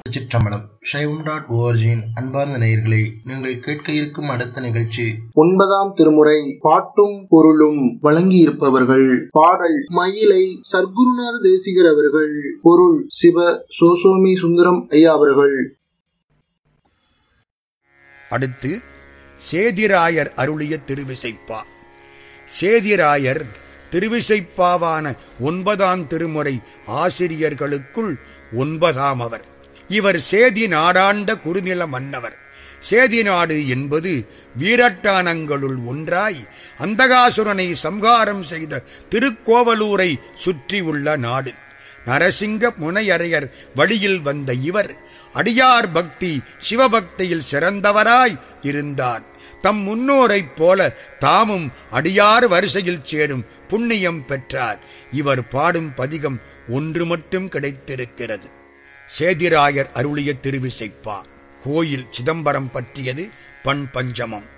திருச்சிற்றம்பலம் சைவம் டாட் ஓஆர்ஜியின் அன்பார்ந்த நேயர்களே நீங்கள் கேட்க இருக்கும் அடுத்த நிகழ்ச்சி ஒன்பதாம் திருமுறை பாட்டும் பொருளும் வழங்கியிருப்பவர்கள் பாடல் மயிலை சர்க்குருநாத தேசிகர் அவர்கள் பொருள் சிவ சோசோமி சுந்தரம் ஐயா அவர்கள் அடுத்து சேதிராயர் அருளிய திருவிசைப்பா சேதிராயர் திருவிசைப்பாவான ஒன்பதாம் திருமுறை ஆசிரியர்களுக்குள் ஒன்பதாம் அவர் இவர் சேதி நாடாண்ட குறுநில மன்னவர் சேதி நாடு என்பது வீரட்டானங்களுள் ஒன்றாய் அந்தகாசுரனை சம்ஹாரம் செய்த திருக்கோவலூரை சுற்றியுள்ள நாடு நரசிங்க முனையரையர் வழியில் வந்த இவர் அடியார் பக்தி சிவபக்தியில் சிறந்தவராய் இருந்தார் தம் முன்னோரைப் போல தாமும் அடியார் வரிசையில் சேரும் புண்ணியம் பெற்றார் இவர் பாடும் பதிகம் ஒன்று மட்டும் கிடைத்திருக்கிறது சேதிராயர் அருளிய திருவிசைப்பா கோயில் சிதம்பரம் பற்றியது பண் பஞ்சமம்